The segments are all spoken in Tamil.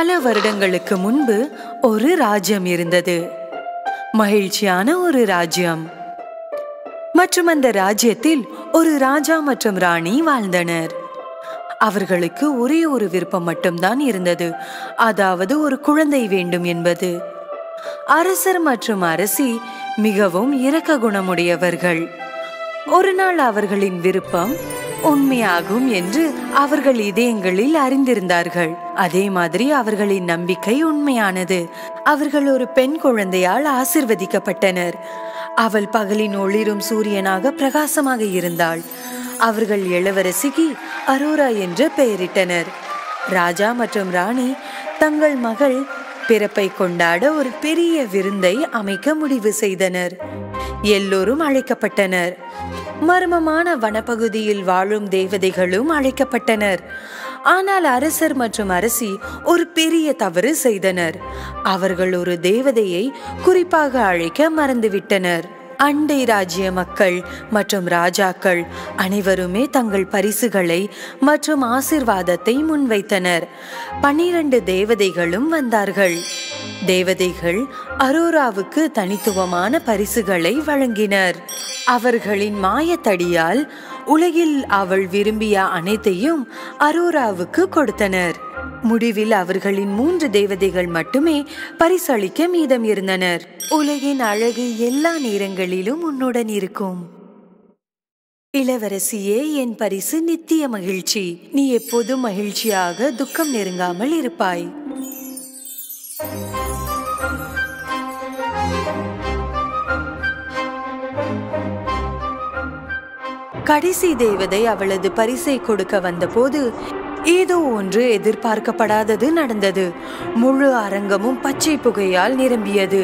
பல வருடங்களுக்கு முன்பு ஒரு ராஜ்யம் இருந்தது மகிழ்ச்சியான ஒரு ராஜ்யம் மற்றும் அந்த ராஜ்யத்தில் ஒரு ராஜா மற்றும் ராணி வாழ்ந்தனர் அவர்களுக்கு ஒரே ஒரு விருப்பம் மட்டும்தான் இருந்தது அதாவது ஒரு குழந்தை வேண்டும் என்பது அரசர் மற்றும் அரசி மிகவும் இரக்க குணமுடையவர்கள் ஒரு நாள் அவர்களின் விருப்பம் உண்மையாகும் என்று அவர்கள் இதயங்களில் அறிந்திருந்தார்கள் அதே மாதிரி அவர்களின் நம்பிக்கை உண்மையானது அவர்கள் ஒரு பெண் குழந்தையால் ஆசிர்வதிக்கப்பட்டனர் அவள் பகலின் ஒளிரும் சூரியனாக பிரகாசமாக இருந்தாள் அவர்கள் இளவரசிக்கு அரோரா என்று பெயரிட்டனர் ராஜா மற்றும் ராணி தங்கள் மகள் பிறப்பை கொண்டாட ஒரு பெரிய விருந்தை அமைக்க முடிவு செய்தனர் எல்லோரும் அழைக்கப்பட்டனர் மர்மமான வனப்பகுதியில் வாழும் தேவதைகளும் அழைக்கப்பட்டனர் ஆனால் அரசர் மற்றும் அரசி ஒரு பெரிய தவறு செய்தனர் அவர்கள் ஒரு தேவதையை குறிப்பாக அழைக்க மறந்துவிட்டனர் அண்டை ராஜ்ய மக்கள் மற்றும் ராஜாக்கள் அனைவருமே தங்கள் பரிசுகளை மற்றும் ஆசிர்வாதத்தை முன்வைத்தனர் பன்னிரண்டு தேவதைகளும் வந்தார்கள் தேவதைகள் அரோராவுக்கு தனித்துவமான பரிசுகளை வழங்கினர் அவர்களின் மாயத்தடியால் உலகில் அவள் விரும்பிய அனைத்தையும் அரோராவுக்கு கொடுத்தனர் முடிவில் அவர்களின் மூன்று தேவதைகள் மட்டுமே பரிசளிக்க மீதம் இருந்தனர் உலகின் அழகு எல்லா நேரங்களிலும் உன்னுடன் இருக்கும் இளவரசியே என் பரிசு நித்திய மகிழ்ச்சி நீ எப்போதும் மகிழ்ச்சியாக துக்கம் நெருங்காமல் இருப்பாய் கடைசி தேவதை அவளது பரிசை கொடுக்க வந்தபோது ஏதோ ஒன்று எதிர்பார்க்கப்படாதது நடந்தது முழு அரங்கமும் பச்சை புகையால் நிரம்பியது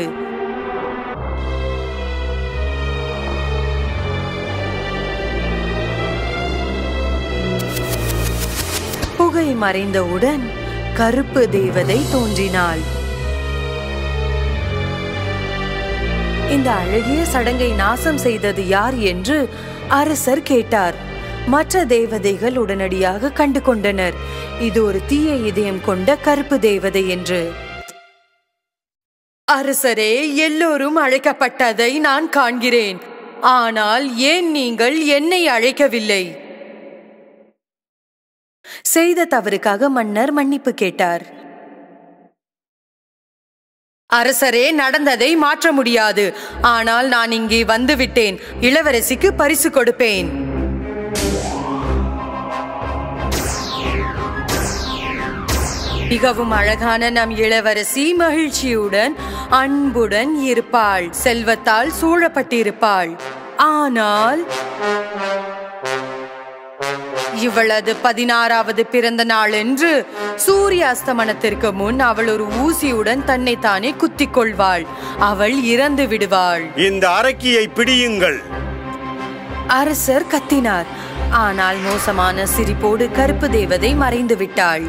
புகை மறைந்தவுடன் கருப்பு தேவதை தோன்றினாள் இந்த அழகிய சடங்கை நாசம் செய்தது யார் என்று அரசர் கேட்டார் மற்ற தேவதைகள் உடனடியாக கண்டு கொண்டனர் இது ஒரு தீய இதயம் கொண்ட கருப்பு தேவதை என்று அரசரே எல்லோரும் அழைக்கப்பட்டதை நான் காண்கிறேன் ஆனால் ஏன் நீங்கள் என்னை அழைக்கவில்லை செய்த தவறுக்காக மன்னர் மன்னிப்பு கேட்டார் அரசரே நடந்ததை மாற்ற முடியாது ஆனால் நான் இங்கே வந்துவிட்டேன் இளவரசிக்கு பரிசு கொடுப்பேன் மிகவும் அழகான நம் இளவரசி மகிழ்ச்சியுடன் அன்புடன் இருப்பாள் செல்வத்தால் சூழப்பட்டிருப்பாள் ஆனால் இவளது பதினாறாவது பிறந்த நாள் என்று சூரிய அஸ்தமனத்திற்கு முன் அவள் ஒரு ஊசியுடன் தன்னை தானே குத்திக் கொள்வாள் அவள் இறந்து விடுவாள் இந்த அரக்கியை பிடியுங்கள் அரசர் கத்தினார் ஆனால் மோசமான சிரிப்போடு கருப்பு தேவதை மறைந்து விட்டாள்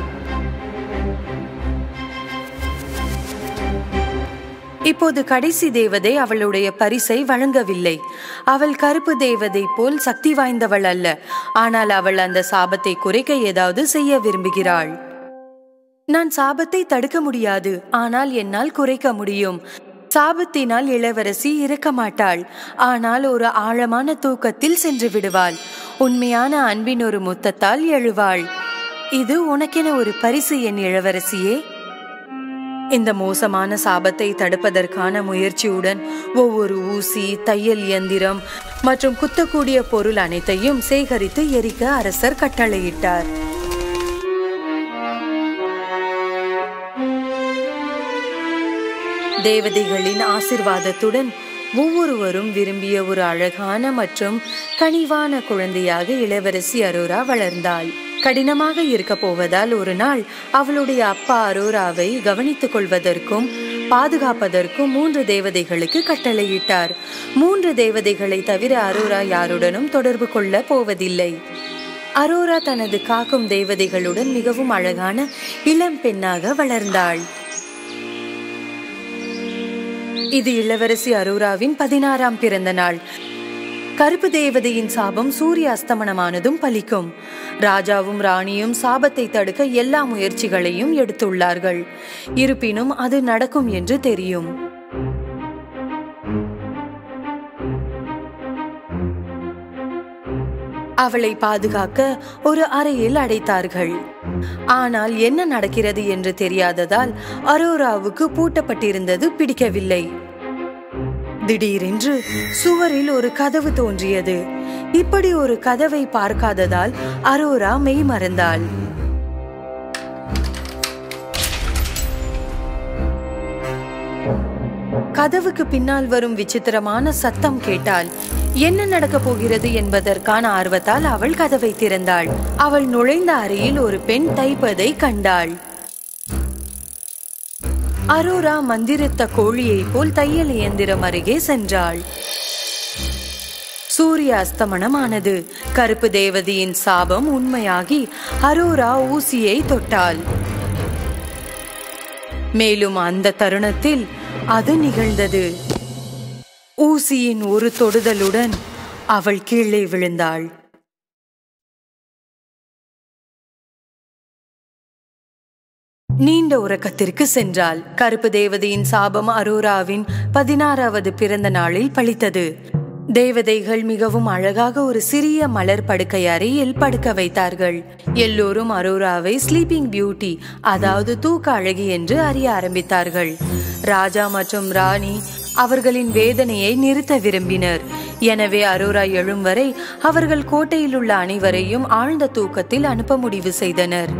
இப்போது கடைசி தேவதை அவளுடைய பரிசை வழங்கவில்லை அவள் கருப்பு தேவதை போல் சக்தி வாய்ந்தவள் அல்ல ஆனால் அவள் அந்த சாபத்தை குறைக்க ஏதாவது செய்ய விரும்புகிறாள் நான் சாபத்தை தடுக்க முடியாது ஆனால் என்னால் குறைக்க முடியும் சாபத்தினால் இளவரசி இருக்க மாட்டாள் ஆனால் ஒரு ஆழமான தூக்கத்தில் சென்று விடுவாள் உண்மையான அன்பின் ஒரு முத்தத்தால் எழுவாள் இது உனக்கென ஒரு பரிசு என் இளவரசியே இந்த மோசமான சாபத்தை தடுப்பதற்கான முயற்சியுடன் ஒவ்வொரு ஊசி தையல் இயந்திரம் மற்றும் குத்தக்கூடிய பொருள் அனைத்தையும் சேகரித்து எரிக்க அரசர் கட்டளையிட்டார் தேவதைகளின் ஆசிர்வாதத்துடன் ஒவ்வொருவரும் விரும்பிய ஒரு அழகான மற்றும் கனிவான குழந்தையாக இளவரசி அரோரா வளர்ந்தாள் கடினமாக இருக்க போவதால் ஒரு நாள் அவளுடைய அப்பா அரோராவை கவனித்துக் கொள்வதற்கும் பாதுகாப்பதற்கும் மூன்று தேவதைகளுக்கு கட்டளையிட்டார் மூன்று தேவதைகளை தவிர அரோரா யாருடனும் தொடர்பு கொள்ள போவதில்லை அரோரா தனது காக்கும் தேவதைகளுடன் மிகவும் அழகான இளம் பெண்ணாக வளர்ந்தாள் இது இளவரசி அரோராவின் பதினாறாம் பிறந்த நாள் கருப்பு தேவதையின் சாபம் சூரிய அஸ்தமனமானதும் பலிக்கும் ராஜாவும் ராணியும் சாபத்தை தடுக்க எல்லா முயற்சிகளையும் எடுத்துள்ளார்கள் இருப்பினும் அது நடக்கும் என்று தெரியும் அவளை பாதுகாக்க ஒரு அறையில் அடைத்தார்கள் ஆனால் என்ன நடக்கிறது என்று தெரியாததால் அரோராவுக்கு பூட்டப்பட்டிருந்தது பிடிக்கவில்லை திடீரென்று சுவரில் ஒரு கதவு தோன்றியது இப்படி ஒரு கதவை பார்க்காததால் அரோரா மெய் மறந்தாள் கதவுக்கு பின்னால் வரும் விசித்திரமான சத்தம் கேட்டால் என்ன நடக்கப் போகிறது என்பதற்கான ஆர்வத்தால் அவள் கதவை திறந்தாள் அவள் நுழைந்த அறையில் ஒரு பெண் தைப்பதை கண்டாள் அரோரா மந்திரித்த கோழியைப் போல் தையல் இயந்திரம் அருகே சென்றாள் சூரிய அஸ்தமனமானது கருப்பு தேவதையின் சாபம் உண்மையாகி அரோரா ஊசியை தொட்டாள் மேலும் அந்த தருணத்தில் அது நிகழ்ந்தது ஊசியின் ஒரு தொடுதலுடன் அவள் கீழே விழுந்தாள் நீண்ட உறக்கத்திற்கு சென்றாள் கருப்பு தேவதையின் சாபம் அரோராவின் பதினாறாவது பிறந்த நாளில் பழித்தது தேவதைகள் மிகவும் அழகாக ஒரு சிறிய மலர் படுக்கை அறையில் படுக்க வைத்தார்கள் எல்லோரும் அரோராவை ஸ்லீப்பிங் பியூட்டி அதாவது தூக்க அழகி என்று அறிய ஆரம்பித்தார்கள் ராஜா மற்றும் ராணி அவர்களின் வேதனையை நிறுத்த விரும்பினர் எனவே அரோரா எழும் வரை அவர்கள் கோட்டையில் உள்ள அனைவரையும் ஆழ்ந்த தூக்கத்தில் அனுப்ப முடிவு செய்தனர்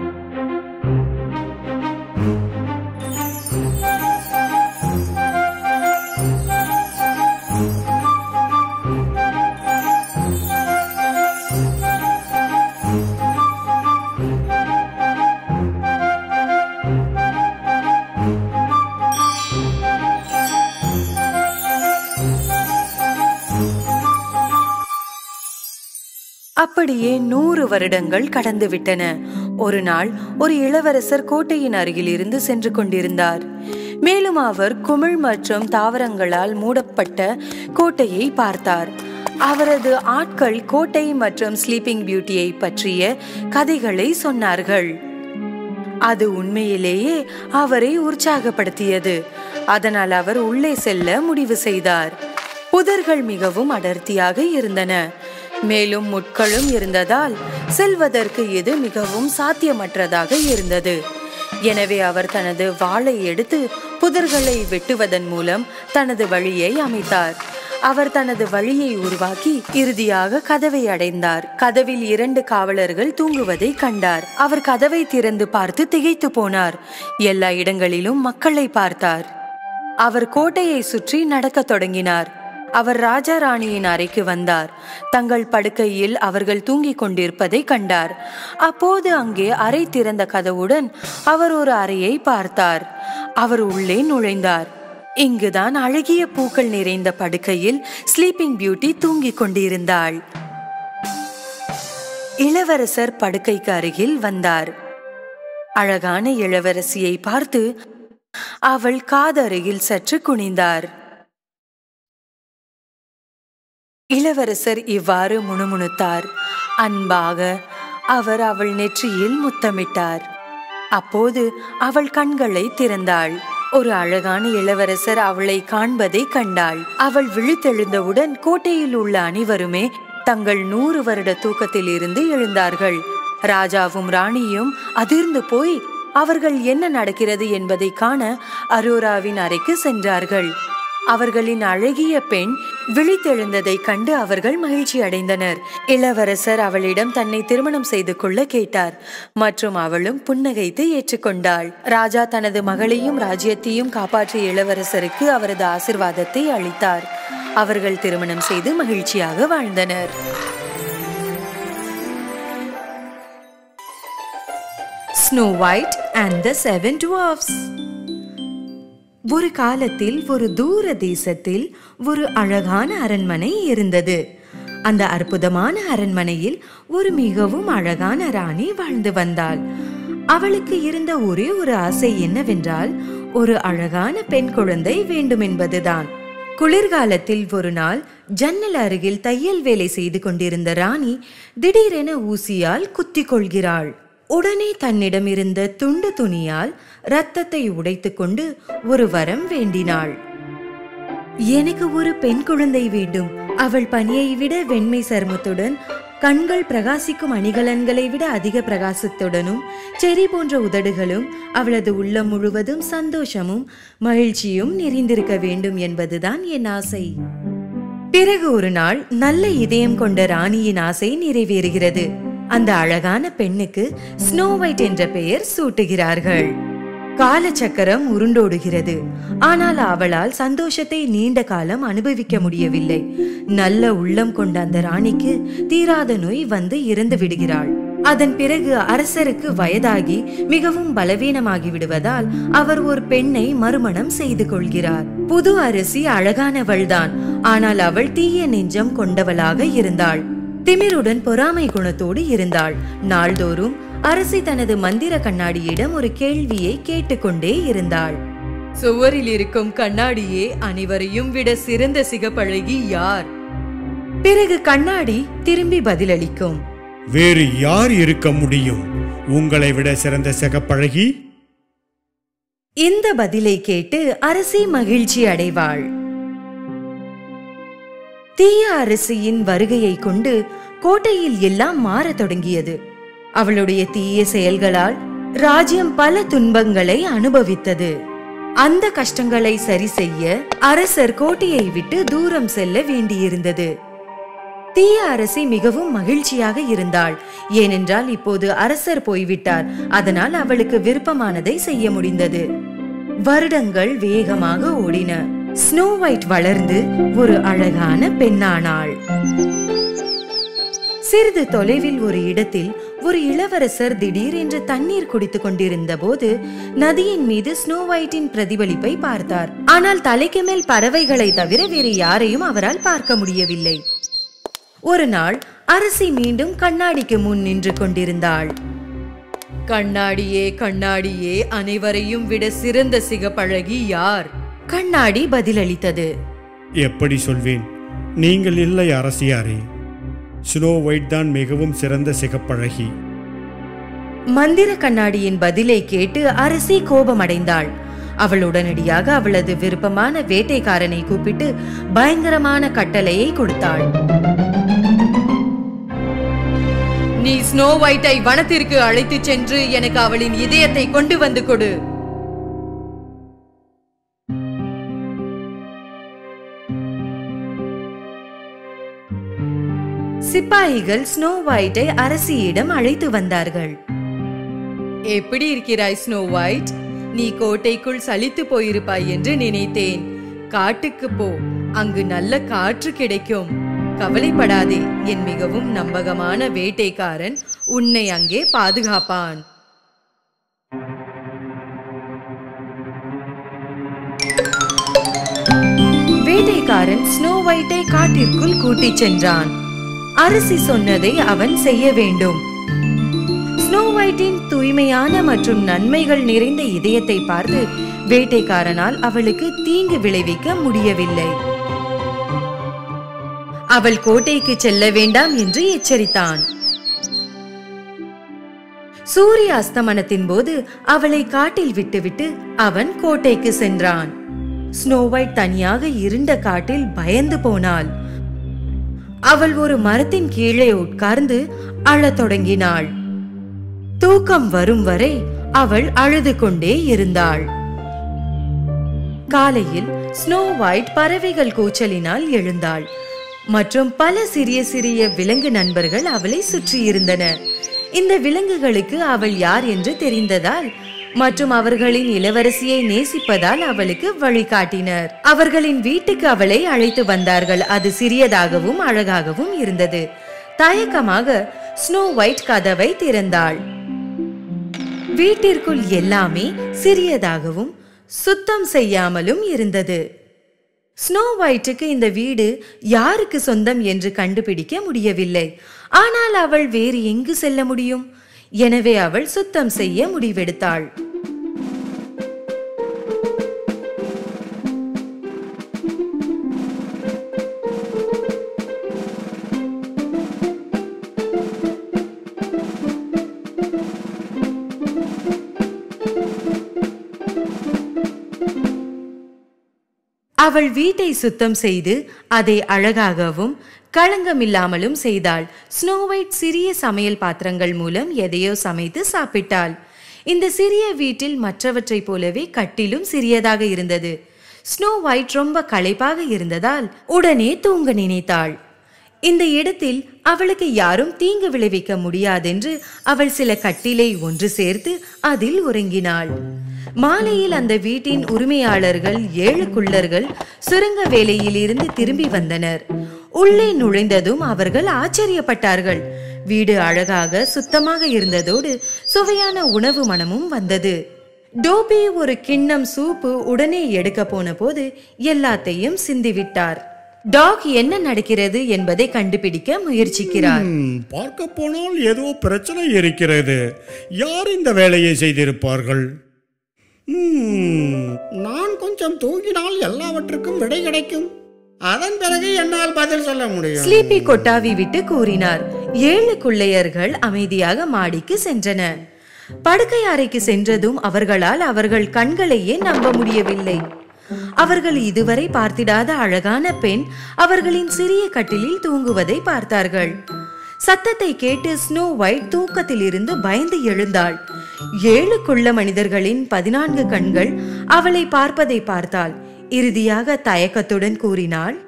அப்படியே நூறு வருடங்கள் கடந்து விட்டன ஒரு நாள் ஒரு இளவரசர் கோட்டையின் அருகில் இருந்து சென்று கொண்டிருந்தார் மேலும் அவர் குமிழ் மற்றும் தாவரங்களால் மூடப்பட்ட கோட்டையை பார்த்தார் அவரது ஆட்கள் கோட்டை மற்றும் ஸ்லீப்பிங் பியூட்டியை பற்றிய கதைகளை சொன்னார்கள் அது உண்மையிலேயே அவரை உற்சாகப்படுத்தியது அதனால் அவர் உள்ளே செல்ல முடிவு செய்தார் புதர்கள் மிகவும் அடர்த்தியாக இருந்தன மேலும் முட்களும் இருந்ததால் செல்வதற்கு இது மிகவும் சாத்தியமற்றதாக இருந்தது எனவே அவர் தனது வாளை எடுத்து புதர்களை வெட்டுவதன் மூலம் தனது வழியை அமைத்தார் அவர் தனது வழியை உருவாக்கி இறுதியாக கதவை அடைந்தார் கதவில் இரண்டு காவலர்கள் தூங்குவதை கண்டார் அவர் கதவை திறந்து பார்த்து திகைத்து போனார் எல்லா இடங்களிலும் மக்களை பார்த்தார் அவர் கோட்டையை சுற்றி நடக்கத் தொடங்கினார் அவர் ராஜா ராணியின் அறைக்கு வந்தார் தங்கள் படுக்கையில் அவர்கள் தூங்கிக் கொண்டிருப்பதை கண்டார் அப்போது அங்கே அறை திறந்த கதவுடன் அவர் ஒரு அறையை பார்த்தார் அவர் உள்ளே நுழைந்தார் இங்குதான் அழகிய பூக்கள் நிறைந்த படுக்கையில் ஸ்லீப்பிங் பியூட்டி தூங்கிக் கொண்டிருந்தாள் இளவரசர் படுக்கைக்கு அருகில் வந்தார் அழகான இளவரசியை பார்த்து அவள் காதருகில் சற்று குனிந்தார் இளவரசர் இவ்வாறு முணுமுணுத்தார் அன்பாக அவர் அவள் நெற்றியில் முத்தமிட்டார் அப்போது அவள் கண்களை திறந்தாள் ஒரு அழகான இளவரசர் அவளை காண்பதை கண்டாள் அவள் விழித்தெழுந்தவுடன் கோட்டையில் உள்ள அனைவருமே தங்கள் நூறு வருட தூக்கத்தில் இருந்து எழுந்தார்கள் ராஜாவும் ராணியும் அதிர்ந்து போய் அவர்கள் என்ன நடக்கிறது என்பதை காண அரோராவின் அறைக்கு சென்றார்கள் அவர்களின் அழகிய பெண் விழித்தெழுந்ததைக் கண்டு அவர்கள் மகிழ்ச்சி அடைந்தனர் இளவரசர் அவளிடம் தன்னை திருமணம் செய்து கொள்ள கேட்டார் மற்றும் அவளும் புன்னகைத்து ஏற்றுக்கொண்டாள் ராஜா தனது மகளையும் ராஜ்யத்தையும் காப்பாற்றிய இளவரசருக்கு அவரது ஆசிர்வாதத்தை அளித்தார் அவர்கள் திருமணம் செய்து மகிழ்ச்சியாக வாழ்ந்தனர் snow white and the seven dwarfs ஒரு காலத்தில் ஒரு தூர தேசத்தில் ஒரு அழகான அரண்மனை இருந்தது அந்த அற்புதமான அரண்மனையில் ஒரு மிகவும் அழகான ராணி வாழ்ந்து வந்தாள் அவளுக்கு இருந்த ஒரே ஒரு ஆசை என்னவென்றால் ஒரு அழகான பெண் குழந்தை வேண்டும் என்பதுதான் குளிர்காலத்தில் ஒரு நாள் ஜன்னல் அருகில் தையல் வேலை செய்து கொண்டிருந்த ராணி திடீரென ஊசியால் குத்திக் கொள்கிறாள் உடனே தன்னிடம் இருந்த துண்டு துணியால் ரத்தத்தை உடைத்துக்கொண்டு ஒரு வரம் வேண்டினாள் எனக்கு ஒரு பெண் குழந்தை வேண்டும் அவள் பனியை விட வெண்மை சருமத்துடன் கண்கள் பிரகாசிக்கும் அணிகலன்களை விட அதிக பிரகாசத்துடனும் செரி போன்ற உதடுகளும் அவளது உள்ளம் முழுவதும் சந்தோஷமும் மகிழ்ச்சியும் நிறைந்திருக்க வேண்டும் என்பதுதான் என் ஆசை பிறகு ஒரு நாள் நல்ல இதயம் கொண்ட ராணியின் ஆசை நிறைவேறுகிறது அந்த அழகான பெண்ணுக்கு ஸ்னோ ஒயிட் என்ற பெயர் சூட்டுகிறார்கள் காலச்சக்கரம் உருண்டோடுகிறது ஆனால் அவளால் சந்தோஷத்தை நீண்ட காலம் அனுபவிக்க முடியவில்லை நல்ல உள்ளம் கொண்ட அந்த ராணிக்கு தீராத நோய் வந்து இறந்து விடுகிறாள் அதன் பிறகு அரசருக்கு வயதாகி மிகவும் பலவீனமாகி விடுவதால் அவர் ஒரு பெண்ணை மறுமணம் செய்து கொள்கிறார் புது அரசி அழகானவள்தான் ஆனால் அவள் தீய நெஞ்சம் கொண்டவளாக இருந்தாள் திமிருடன் பொறாமை குணத்தோடு இருந்தாள் நாள்தோறும் அரசி தனது மந்திர கண்ணாடியிடம் ஒரு கேள்வியை கேட்டுக்கொண்டே இருந்தாள் சுவரில் இருக்கும் கண்ணாடியே அனைவரையும் விட சிறந்த சிகப்பழகி யார் பிறகு கண்ணாடி திரும்பி பதிலளிக்கும் வேறு யார் இருக்க முடியும் உங்களை விட சிறந்த சிகப்பழகி இந்த பதிலை கேட்டு அரசி மகிழ்ச்சி அடைவாள் தீய அரசியின் வருகையை கொண்டு கோட்டையில் எல்லாம் மாறத் தொடங்கியது அவளுடைய தீய செயல்களால் ராஜ்யம் பல துன்பங்களை அனுபவித்தது அந்த கஷ்டங்களை சரி செய்ய அரசர் கோட்டையை விட்டு தூரம் செல்ல வேண்டியிருந்தது தீய அரசி மிகவும் மகிழ்ச்சியாக இருந்தாள் ஏனென்றால் இப்போது அரசர் போய்விட்டார் அதனால் அவளுக்கு விருப்பமானதை செய்ய முடிந்தது வருடங்கள் வேகமாக ஓடின ஸ்னோ ஒயிட் வளர்ந்து ஒரு அழகான பெண்ணானாள் சிறிது தொலைவில் ஒரு இடத்தில் ஒரு இளவரசர் திடீரென்று தண்ணீர் குடித்துக் கொண்டிருந்த போது நதியின் மீது ஸ்னோ ஒயிட்டின் பிரதிபலிப்பை பார்த்தார் ஆனால் தலைக்கு மேல் பறவைகளை தவிர வேறு யாரையும் அவரால் பார்க்க முடியவில்லை ஒரு நாள் அரசி மீண்டும் கண்ணாடிக்கு முன் நின்று கொண்டிருந்தாள் கண்ணாடியே கண்ணாடியே அனைவரையும் விட சிறந்த சிகப்பழகி யார் கண்ணாடி பதிலளித்தது எப்படி சொல்வேன் நீங்கள் இல்லை அரசியாரே ஸ்னோ ஒயிட் தான் மிகவும் சிறந்த சிகப்பழகி மந்திர கண்ணாடியின் பதிலை கேட்டு அரசி கோபமடைந்தாள் அவள் உடனடியாக அவளது விருப்பமான வேட்டைக்காரனை கூப்பிட்டு பயங்கரமான கட்டளையை கொடுத்தாள் நீ ஸ்னோ ஒயிட்டை வனத்திற்கு அழைத்துச் சென்று எனக்கு அவளின் இதயத்தை கொண்டு வந்து கொடு சிப்பாய்கள் ஸ்னோ ஒயிட்டை அரசியிடம் அழைத்து வந்தார்கள் எப்படி இருக்கிறாய் ஸ்னோ ஒயிட் நீ கோட்டைக்குள் சலித்து போயிருப்பாய் என்று நினைத்தேன் காட்டுக்கு போ அங்கு நல்ல காற்று கிடைக்கும் கவலைப்படாதே என் மிகவும் நம்பகமான வேட்டைக்காரன் உன்னை அங்கே பாதுகாப்பான் வேட்டைக்காரன் ஸ்னோ ஒயிட்டை காட்டிற்குள் கூட்டிச் சென்றான் அரசி சொன்னதை அவன் செய்ய வேண்டும் ஸ்னோ ஒயிட்டின் தூய்மையான மற்றும் நன்மைகள் நிறைந்த இதயத்தை பார்த்து வேட்டைக்காரனால் அவளுக்கு தீங்கு விளைவிக்க முடியவில்லை அவள் கோட்டைக்கு செல்ல வேண்டாம் என்று எச்சரித்தான் சூரிய அஸ்தமனத்தின் போது அவளை காட்டில் விட்டுவிட்டு அவன் கோட்டைக்கு சென்றான் ஸ்னோ ஒயிட் தனியாக இருண்ட காட்டில் பயந்து போனாள் அவள் ஒரு மரத்தின் கீழே உட்கார்ந்து அழத் தொடங்கினாள் தூக்கம் வரும் வரை அவள் அழுது கொண்டே இருந்தாள் காலையில் ஸ்னோ ஒயிட் பறவைகள் கூச்சலினால் எழுந்தாள் மற்றும் பல சிறிய சிறிய விலங்கு நண்பர்கள் அவளை சுற்றியிருந்தன இந்த விலங்குகளுக்கு அவள் யார் என்று தெரிந்ததால் மற்றும் அவர்களின் இளவரசியை நேசிப்பதால் அவளுக்கு வழிகாட்டினர் அவர்களின் வீட்டுக்கு அவளை அழைத்து வந்தார்கள் அது சிறியதாகவும் அழகாகவும் இருந்தது தயக்கமாக ஸ்னோ ஒயிட் கதவை திறந்தாள் வீட்டிற்குள் எல்லாமே சிறியதாகவும் சுத்தம் செய்யாமலும் இருந்தது ஸ்னோ ஒயிட்டுக்கு இந்த வீடு யாருக்கு சொந்தம் என்று கண்டுபிடிக்க முடியவில்லை ஆனால் அவள் வேறு எங்கு செல்ல முடியும் எனவே அவள் சுத்தம் செய்ய முடிவெடுத்தாள் அவள் வீட்டை சுத்தம் செய்து அதை அழகாகவும் களங்கமில்லாமலும் செய்தாள் ஸ்னோ ஒயிட் சிறிய சமையல் பாத்திரங்கள் மூலம் எதையோ சமைத்து சாப்பிட்டாள் இந்த சிறிய வீட்டில் மற்றவற்றைப் போலவே கட்டிலும் சிறியதாக இருந்தது ஸ்னோ ஒயிட் ரொம்ப களைப்பாக இருந்ததால் உடனே தூங்க நினைத்தாள் இந்த இடத்தில் அவளுக்கு யாரும் தீங்கு விளைவிக்க முடியாதென்று அவள் சில கட்டிலை ஒன்று சேர்த்து அதில் உறங்கினாள் மாலையில் அந்த வீட்டின் உரிமையாளர்கள் ஏழு குள்ளர்கள் சுரங்க வேலையிலிருந்து திரும்பி வந்தனர் உள்ளே நுழைந்ததும் அவர்கள் ஆச்சரியப்பட்டார்கள் வீடு அழகாக சுத்தமாக இருந்ததோடு சுவையான உணவு மனமும் வந்தது டோபி ஒரு கிண்ணம் சூப்பு உடனே எடுக்க போன போது எல்லாத்தையும் சிந்திவிட்டார் டாக் என்ன நடக்கிறது என்பதை கண்டுபிடிக்க முயற்சிக்கிறார் ம், பார்க்க போனால் ஏதோ பிரச்சனை இருக்கிறது யார் இந்த வேலையை செய்திருப்பார்கள் ம், நான் கொஞ்சம் தூங்கினால் எல்லாவற்றுக்கும் விடை கிடைக்கும் அதன் பிறகு என்னால் பதில் சொல்ல முடியும் ஸ்லீப்பி கொட்டாவி விட்டு கூறினார் ஏழு குள்ளையர்கள் அமைதியாக மாடிக்கு சென்றன படுக்கை அறைக்கு சென்றதும் அவர்களால் அவர்கள் கண்களையே நம்ப முடியவில்லை அவர்கள் இதுவரை பார்த்திடாத அழகான பெண் அவர்களின் சிறிய கட்டிலில் தூங்குவதை பார்த்தார்கள் சத்தத்தை கேட்டு ஸ்னோ ஒயிட் தூக்கத்தில் இருந்து பயந்து எழுந்தாள் ஏழு குள்ள மனிதர்களின் பதினான்கு கண்கள் அவளை பார்ப்பதை பார்த்தாள் இறுதியாக தயக்கத்துடன் கூறினாள்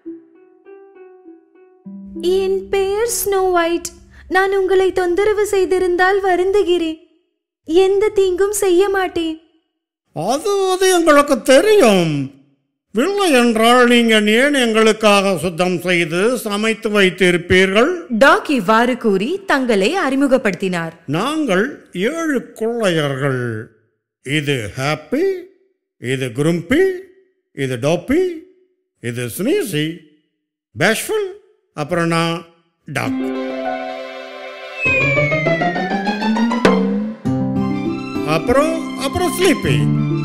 என் பெயர் ஸ்னோ ஒயிட் நான் உங்களை தொந்தரவு செய்திருந்தால் வருந்துகிறேன் எந்த தீங்கும் செய்ய மாட்டேன் அது அது எங்களுக்கு தெரியும் இல்லை என்றால் நீங்கள் ஏன் எங்களுக்காக சுத்தம் செய்து சமைத்து வைத்திருப்பீர்கள் டாக் இவ்வாறு கூறி தங்களை அறிமுகப்படுத்தினார் நாங்கள் ஏழு கொள்ளையர்கள் இது ஹாப்பி இது குரும்பி இது டோப்பி இது ஸ்னீசி பேஷ்ஃபுல் அப்புறம் நான் டாக் அப்புறம் அப்புறம் ஸ்லீப்பி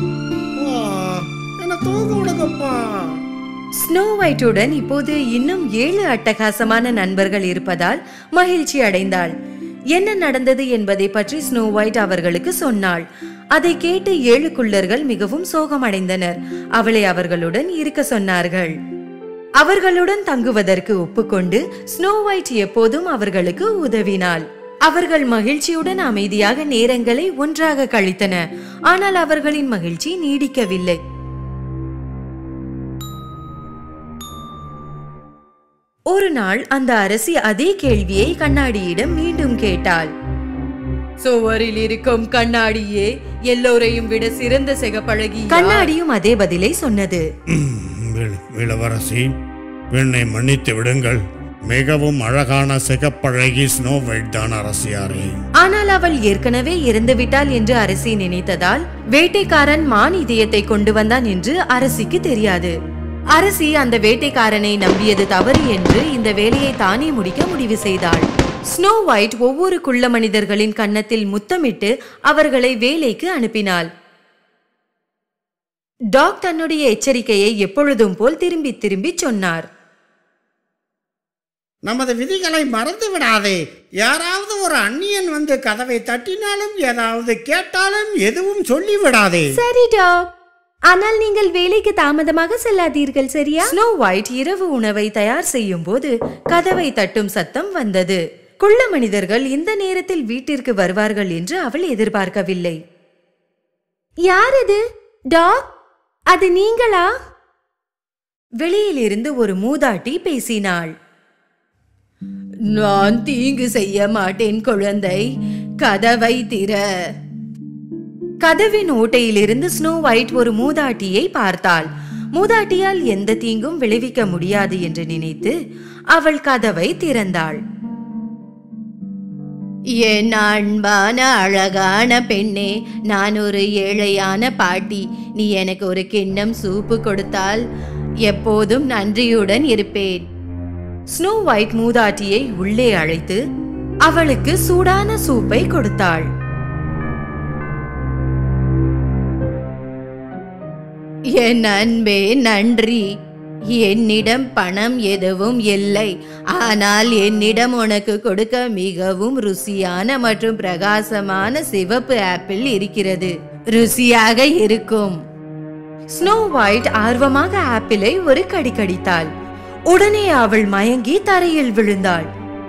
என்ன தூங்க விடுங்கப்பா ஸ்னோ ஒயிட்டுடன் இப்போது இன்னும் ஏழு அட்டகாசமான நண்பர்கள் இருப்பதால் மகிழ்ச்சி அடைந்தாள் என்ன நடந்தது என்பதை பற்றி ஸ்னோ ஒயிட் அவர்களுக்கு சொன்னாள் அதை கேட்டு ஏழு குள்ளர்கள் மிகவும் சோகமடைந்தனர் அவளை அவர்களுடன் இருக்க சொன்னார்கள் அவர்களுடன் தங்குவதற்கு ஒப்புக்கொண்டு ஸ்னோ ஒயிட் எப்போதும் அவர்களுக்கு உதவினாள் அவர்கள் மகிழ்ச்சியுடன் அமைதியாக நேரங்களை ஒன்றாக கழித்தன ஆனால் அவர்களின் மகிழ்ச்சி நீடிக்கவில்லை ஒரு நாள் அந்த அரசி அதே கேள்வியை கண்ணாடியிடம் மீண்டும் கேட்டாள் சுவரில் இருக்கும் கண்ணாடியே எல்லோரையும் விட சிறந்த சிகப்பழகி கண்ணாடியும் அதே பதிலை சொன்னது இள- இளவரசி என்னை மன்னித்து விடுங்கள் மிகவும் அழகான சிகப்பழகி ஸ்னோ ஒயிட் தான் அரசியாரே ஆனால் அவள் ஏற்கனவே இறந்து விட்டாள் என்று அரசி நினைத்ததால் வேட்டைக்காரன் மான் இதயத்தை கொண்டு வந்தான் என்று அரசிக்கு தெரியாது அரசி அந்த வேட்டைக்காரனை நம்பியது தவறு என்று இந்த வேலையை தானே முடிக்க முடிவு செய்தாள் ஸ்னோ ஒயிட் ஒவ்வொரு குள்ள மனிதர்களின் கன்னத்தில் முத்தமிட்டு அவர்களை வேலைக்கு அனுப்பினாள் டாக் தன்னுடைய எச்சரிக்கையை எப்பொழுதும் போல் திரும்பி திரும்பி சொன்னார் நமது விதிகளை மறந்து விடாதே யாராவது ஒரு அந்நியன் வந்து கதவை தட்டினாலும் ஏதாவது கேட்டாலும் எதுவும் சொல்லி விடாதே சரி டாக் ஆனால் நீங்கள் வேலைக்கு தாமதமாக செல்லாதீர்கள் சரியா ஸ்னோ ஒயிட் இரவு உணவை தயார் செய்யும் போது கதவை தட்டும் சத்தம் வந்தது குள்ள மனிதர்கள் இந்த நேரத்தில் வீட்டிற்கு வருவார்கள் என்று அவள் எதிர்பார்க்கவில்லை யார் இது டாக் அது நீங்களா வெளியிலிருந்து ஒரு மூதாட்டி பேசினாள் நான் தீங்கு செய்ய மாட்டேன் குழந்தை கதவை திற கதவின் ஓட்டையிலிருந்து ஸ்னோ ஒயிட் ஒரு மூதாட்டியை பார்த்தாள் மூதாட்டியால் எந்த தீங்கும் விளைவிக்க முடியாது என்று நினைத்து அவள் கதவை திறந்தாள் என் அன்பான அழகான பெண்ணே நான் ஒரு ஏழையான பாட்டி நீ எனக்கு ஒரு கிண்ணம் சூப்பு கொடுத்தால் எப்போதும் நன்றியுடன் இருப்பேன் ஸ்னோ ஒயிட் மூதாட்டியை உள்ளே அழைத்து அவளுக்கு சூடான சூப்பை கொடுத்தாள் என் அன்பே நன்றி என்னிடம் பணம் எதுவும் இல்லை ஆனால் என்னிடம் உனக்கு கொடுக்க மிகவும் ருசியான மற்றும் பிரகாசமான சிவப்பு ஆப்பிள் இருக்கிறது ருசியாக இருக்கும் ஸ்னோ ஒயிட் ஆர்வமாக ஆப்பிளை ஒரு கடி கடித்தாள் உடனே அவள் மயங்கி தரையில் விழுந்தாள்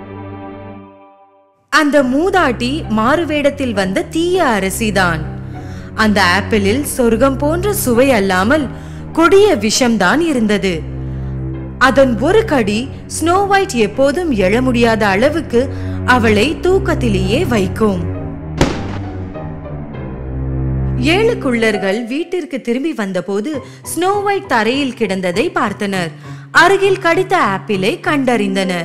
அந்த மூதாட்டி மாறுவேடத்தில் வந்த தீய அரசிதான் அந்த ஆப்பிளில் சொர்க்கம் போன்ற சுவை அல்லாமல் கொடிய விஷம்தான் இருந்தது அதன் ஒரு கடி ஸ்னோ ஒயிட் எப்போதும் எழ முடியாத அளவுக்கு அவளை தூக்கத்திலேயே வைக்கும் ஏழு குள்ளர்கள் வீட்டிற்கு திரும்பி வந்தபோது ஸ்னோ ஒயிட் தரையில் கிடந்ததை பார்த்தனர் அருகில் கடித்த ஆப்பிளை கண்டறிந்தனர்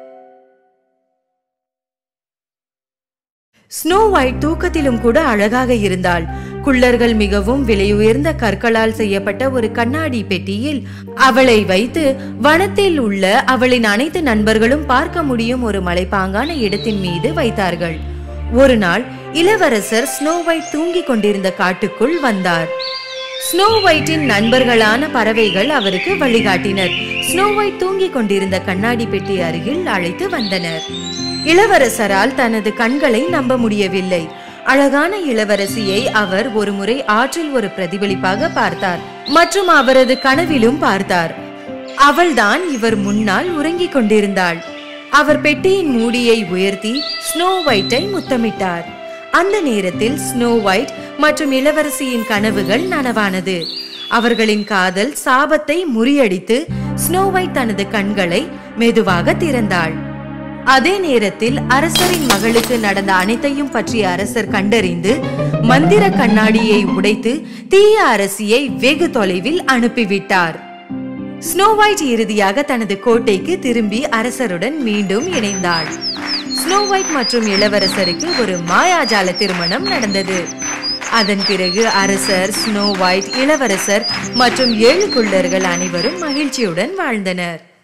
ஸ்னோ ஒயிட் தூக்கத்திலும் கூட அழகாக இருந்தாள் குள்ளர்கள் மிகவும் விலையுயர்ந்த கற்களால் செய்யப்பட்ட ஒரு கண்ணாடி பெட்டியில் அவளை வைத்து வனத்தில் உள்ள அவளின் அனைத்து நண்பர்களும் பார்க்க முடியும் ஒரு மலைப்பாங்கான இடத்தின் மீது வைத்தார்கள் ஒரு நாள் இளவரசர் ஸ்னோ ஒயிட் தூங்கிக் கொண்டிருந்த காட்டுக்குள் வந்தார் ஸ்னோ ஒயிட்டின் நண்பர்களான பறவைகள் அவருக்கு வழிகாட்டினர் ஸ்னோ ஒயிட் தூங்கிக் கொண்டிருந்த கண்ணாடி பெட்டி அருகில் அழைத்து வந்தனர் இளவரசரால் தனது கண்களை நம்ப முடியவில்லை அழகான இளவரசியை அவர் ஒருமுறை ஆற்றில் ஒரு பிரதிபலிப்பாக பார்த்தார் மற்றும் அவரது கனவிலும் பார்த்தார் அவள்தான் இவர் முன்னால் உறங்கிக் கொண்டிருந்தாள் அவர் பெட்டியின் மூடியை உயர்த்தி ஸ்னோ ஒயிட்டை முத்தமிட்டார் அந்த நேரத்தில் ஸ்னோ ஒயிட் மற்றும் இளவரசியின் கனவுகள் நனவானது அவர்களின் காதல் சாபத்தை முறியடித்து ஸ்னோ ஒயிட் தனது கண்களை மெதுவாக திறந்தாள் அதே நேரத்தில் அரசரின் மகளுக்கு நடந்த அனைத்தையும் பற்றிய அரசர் கண்டறிந்து மந்திர கண்ணாடியை உடைத்து தீய அரசியை வெகு தொலைவில் அனுப்பிவிட்டார் ஸ்னோ ஒயிட் இறுதியாக தனது கோட்டைக்கு திரும்பி அரசருடன் மீண்டும் இணைந்தாள் ஸ்னோ ஒயிட் மற்றும் இளவரசருக்கு ஒரு மாயாஜால திருமணம் நடந்தது அதன் பிறகு அரசர் ஸ்னோ ஒயிட் இளவரசர் மற்றும் ஏழு குள்ளர்கள் அனைவரும் மகிழ்ச்சியுடன் வாழ்ந்தனர்